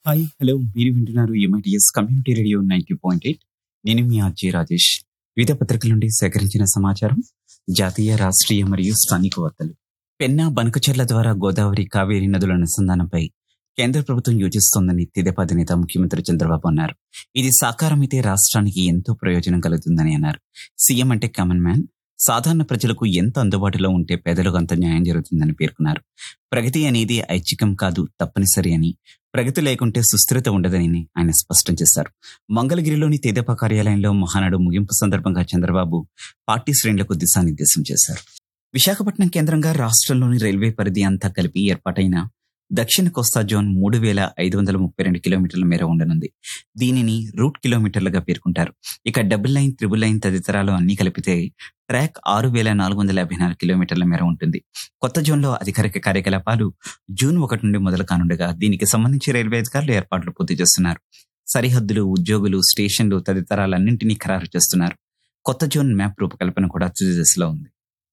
hi hello మీరు వింటున్నారు MITS community radio ninety point eight నేను మీ ఆర్జే రాజేష్ వివిధ పత్రికల నుండి సేకరించిన సమాచారం జాతీయ రాష్ట్రీయ మరియు స్థానిక వార్తలు పెన్నా బనకచెర్ల ద్వారా గోదావరి కావేరి నదుల అనుసంధానంపై కేంద్ర ప్రభుత్వం యోచిస్తోందని తెదేపా అధినేత ముఖ్యమంత్రి చంద్రబాబు అన్నారు ఇది సాకారమైతే రాష్ట్రానికి ఎంతో ప్రయోజనం కలుగుతుందని అన్నారు సీఎం అంటే కామన్ మ్యాన్ సాధారణ ప్రజలకు ఎంత అందుబాటులో ఉంటే పేదలకు అంత న్యాయం జరుగుతుందని పేర్కొన్నారు ప్రగతి అనేది ఐచ్ఛికం కాదు తప్పనిసరి అని ప్రగతి లేకుంటే సుస్థిరత ఉండదని ఆయన స్పష్టం చేశారు మంగళగిరిలోని తెదేపా కార్యాలయంలో మహానాడు ముగింపు సందర్భంగా చంద్రబాబు పార్టీ శ్రేణులకు దిశానిర్దేశం చేశారు విశాఖపట్నం కేంద్రంగా రాష్ట్రంలోని రైల్వే పరిధి అంతా కలిపి ఏర్పాటైన దక్షిణ కోస్తా జోన్ మూడు వేల ఐదు వందల ముప్పై రెండు కిలోమీటర్ల మేర ఉండనుంది దీనిని రూట్ కిలోమీటర్లుగా పేర్కొంటారు ఇక డబుల్ లైన్ త్రిబుల్ లైన్ తదితరాలు అన్ని కలిపితే ట్రాక్ ఆరు వేల నాలుగు వందల యాభై నాలుగు కిలోమీటర్ల మేర ఉంటుంది కొత్త జోన్లో అధికారిక కార్యకలాపాలు జూన్ ఒకటి నుండి మొదలు కానుండగా దీనికి సంబంధించి రైల్వే అధికారులు ఏర్పాట్లు పూర్తి చేస్తున్నారు సరిహద్దులు ఉద్యోగులు స్టేషన్లు తదితరాలన్నింటినీ ఖరారు చేస్తున్నారు కొత్త జోన్ మ్యాప్ రూపకల్పన కూడా తుది దశలో ఉంది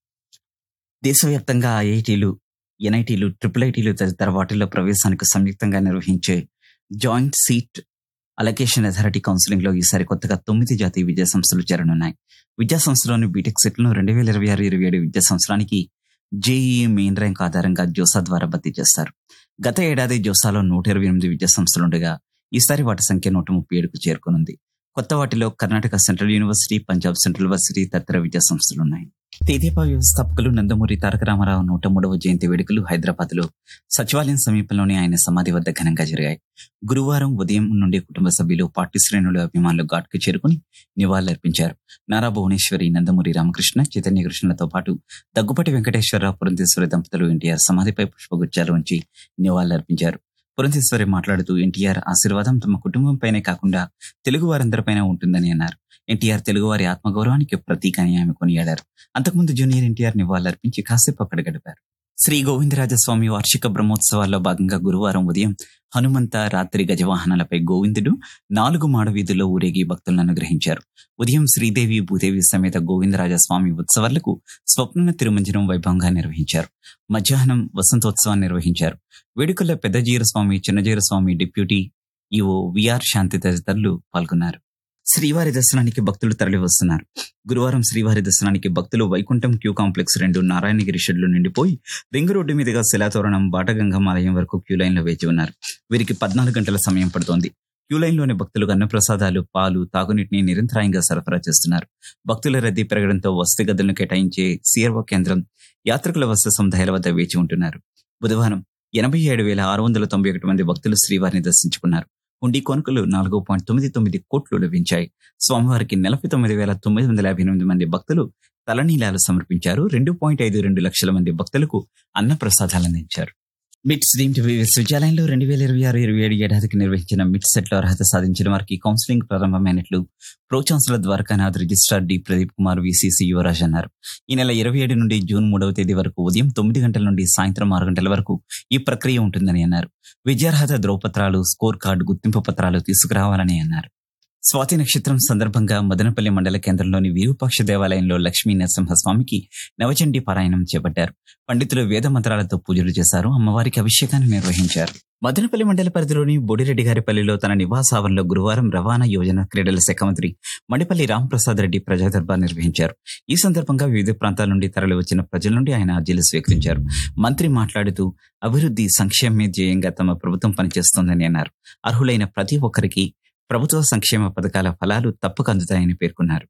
దేశవ్యాప్తంగా ఐఐటీలు ఎన్ఐటీలు ట్రిపుల్ ఐటీలు తదితర వాటిల్లో ప్రవేశానికి సంయుక్తంగా నిర్వహించే joint seat allocation authority counselling లో ఈసారి కొత్తగా తొమ్మిది జాతీయ విద్యా సంస్థలు చేరనున్నాయి విద్యా సంస్థలోని బీటెక్ సీట్లను రెండు వేల ఇరవై ఆరు ఇరవై ఏడు విద్యా సంవత్సరానికి జేఈఈ మెయిన్ ర్యాంక్ ఆధారంగా జోసా ద్వారా భర్తీ చేస్తారు గత ఏడాది జోసాలో నూట ఇరవై ఎనిమిది విద్యా సంస్థలుండగా ఈసారి వాటి సంఖ్య నూట ముప్పై ఏడుకు చేరుకునుంది కొత్త వాటిలో Karnataka central university Punjab central university తదితర విద్యా సంస్థలున్నాయి తెదేపా వ్యవస్థాపకులు నందమూరి తారక రామారావు నూట మూడవ జయంతి వేడుకలు హైదరాబాద్ లో సచివాలయం సమీపంలోని ఆయన సమాధి వద్ద ఘనంగా జరిగాయి గురువారం ఉదయం నుండి కుటుంబ సభ్యులు పార్టీ శ్రేణులు అభిమానులు ఘాట్కు చేరుకుని నివాళులర్పించారు నారా భువనేశ్వరి నందమూరి రామకృష్ణ చైతన్య కృష్ణలతో పాటు దగ్గుపాటి వెంకటేశ్వరరావు పురంధేశ్వరి దంపతులు ఎన్టీఆర్ సమాధిపై పుష్పగుచ్చాలు ఉంచి నివాళులర్పించారు పురంధేశ్వరి మాట్లాడుతూ ఎన్టీఆర్ ఆశీర్వాదం తమ కుటుంబంపైనే కాకుండా తెలుగు వారందరిపైన ఉంటుందని అన్నారు ఎన్టీఆర్ తెలుగువారి ఆత్మగౌరవానికి ప్రతీక అని ఆమె కొనియాడారు అంతకుముందు జూనియర్ ఎన్టీఆర్ నివాళులర్పించి కాసేపు అక్కడ గడిపారు శ్రీ గోవిందరాజస్వామి వార్షిక బ్రహ్మోత్సవాల్లో భాగంగా గురువారం ఉదయం హనుమంత రాత్రి గజవాహనాలపై గోవిందుడు నాలుగు మాడ వీధుల్లో ఊరేగి భక్తులను అనుగ్రహించారు ఉదయం శ్రీదేవి భూదేవి సమేత గోవిందరాజస్వామి ఉత్సవాలకు స్వప్న తిరుమంజనం వైభవంగా నిర్వహించారు మధ్యాహ్నం వసంతోత్సవాన్ని నిర్వహించారు వేడుకల్లో Peddajeeyar Swami Chinnajeeyar Swami deputy EO VR Shanti తదితరులు పాల్గొన్నారు శ్రీవారి దర్శనానికి భక్తులు తరలి వస్తున్నారు గురువారం శ్రీవారి దర్శనానికి భక్తులు వైకుంఠం క్యూ కాంప్లెక్స్ రెండు నారాయణగిరి షెడ్లు నిండిపోయి రింగ్ రోడ్డు మీదుగా శిలాతోరణం బాటగంగం ఆలయం వరకు క్యూ లైన్ లో వేచి ఉన్నారు వీరికి పద్నాలుగు గంటల సమయం పడుతోంది క్యూ లైన్ లోని భక్తులు అన్నప్రసాదాలు పాలు తాగునీటిని నిరంతరాయంగా సరఫరా చేస్తున్నారు భక్తుల రద్దీ పెరగడంతో వసతి గదులను కేటాయించే సిఆర్ఓ కేంద్రం యాత్రికుల వసతి సముదాయాల వద్ద వేచి ఉంటున్నారు బుధవారం ఎనభై ఏడు వేల ఆరు వందల తొంభై ఒకటి మంది భక్తులు శ్రీవారిని దర్శించుకున్నారు హుండీ కొనుకలు నాలుగు పాయింట్ తొమ్మిది తొమ్మిది కోట్లు లభించాయి స్వామివారికి నలభై తొమ్మిది వేల తొమ్మిది వందల యాభై ఎనిమిది మంది భక్తులు తలనీలాలు సమర్పించారు రెండు పాయింట్ ఐదు రెండు లక్షల మంది భక్తులకు అన్న ప్రసాదాలు అందించారు మిట్స్ డీమ్ టీవీ విశ్వవిద్యాలయంలో రెండు వేల ఇరవై ఆరు ఇరవై ఏడు ఏడాదికి నిర్వహించిన మిట్ సెట్ లో అర్హత సాధించిన వారికి కౌన్సిలింగ్ ప్రారంభమైనట్లు pro chancellor Dwarakanath registrar D Pradeep Kumar VCC Yuvaraj అన్నారు ఈ నెల ఇరవై ఏడు నుండి జూన్ మూడవ తేదీ వరకు ఉదయం తొమ్మిది గంటల నుండి సాయంత్రం ఆరు గంటల వరకు ఈ ప్రక్రియ ఉంటుందని అన్నారు విద్యార్హత ధ్రువపత్రాలు స్కోర్ కార్డు గుర్తింపు పత్రాలు తీసుకురావాలని అన్నారు స్వాతి నక్షత్రం సందర్భంగా మదనపల్లి మండల కేంద్రంలోని విరూపాక్ష దేవాలయంలో లక్ష్మీ నరసింహస్వామికి నవచండి పారాయణం చేపట్టారు పండితులు వేద మంత్రాలతో పూజలు చేశారు అమ్మవారికి అభిషేకాన్ని నిర్వహించారు మదనపల్లి మండల పరిధిలోని బొడిరెడ్డి గారిపల్లిలో తన నివాసావరణలో గురువారం రవాణా యోజన క్రీడల శాఖ మంత్రి మడిపల్లి రాంప్రసాద్ రెడ్డి ప్రజా దర్బార్ నిర్వహించారు ఈ సందర్భంగా వివిధ ప్రాంతాల నుండి తరలి వచ్చిన ప్రజల నుండి ఆయన అర్జీలు స్వీకరించారు మంత్రి మాట్లాడుతూ అభివృద్ధి సంక్షేమమే ధ్యేయంగా తమ ప్రభుత్వం పనిచేస్తోందని అన్నారు అర్హులైన ప్రతి ఒక్కరికి ప్రభుత్వ సంక్షేమ పథకాల ఫలాలు తప్పక అందుతాయని పేర్కొన్నారు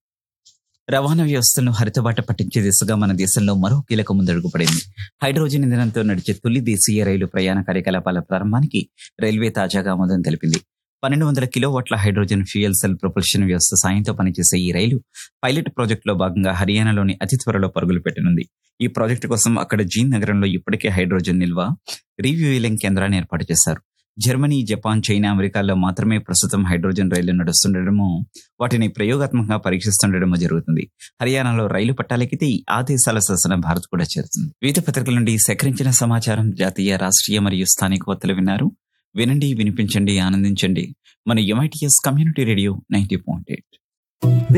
రవాణా వ్యవస్థను హరితబాట పట్టించే దిశగా మన దేశంలో మరో కీలక ముందడుగు పడింది హైడ్రోజన్ ఇంధనంతో నడిచే తొలి దేశీయ రైలు ప్రయాణ కార్యకలాపాల ప్రారంభానికి రైల్వే తాజాగా ఆమోదం తెలిపింది పన్నెండు వందల కిలోవాట్ల హైడ్రోజన్ ఫ్యూయల్ సెల్ ప్రొపల్షన్ వ్యవస్థ సాయంతో పనిచేసే ఈ రైలు పైలట్ ప్రాజెక్టులో భాగంగా హర్యానాలోని అతి త్వరలో పరుగులు పెట్టనుంది ఈ ప్రాజెక్టు కోసం అక్కడ జీన్ నగరంలో ఇప్పటికే హైడ్రోజన్ నిల్వ రీవ్యూలింగ్ కేంద్రాన్ని ఏర్పాటు చేశారు జర్మనీ జపాన్ చైనా అమెరికాల్లో మాత్రమే ప్రస్తుతం హైడ్రోజన్ రైళ్లు నడుస్తుండటము వాటిని ప్రయోగాత్మకంగా పరీక్షిస్తుండటము జరుగుతుంది హర్యానాలో రైలు పట్టాలెక్కితే ఆ దేశాల శాసన భారత్ కూడా చేరుతుంది వివిధ పత్రికల నుండి సేకరించిన సమాచారం జాతీయ రాష్ట్రీయ మరియు స్థానిక వార్తలు విన్నారు వినండి వినిపించండి ఆనందించండి మన MITS community radio ninety point eight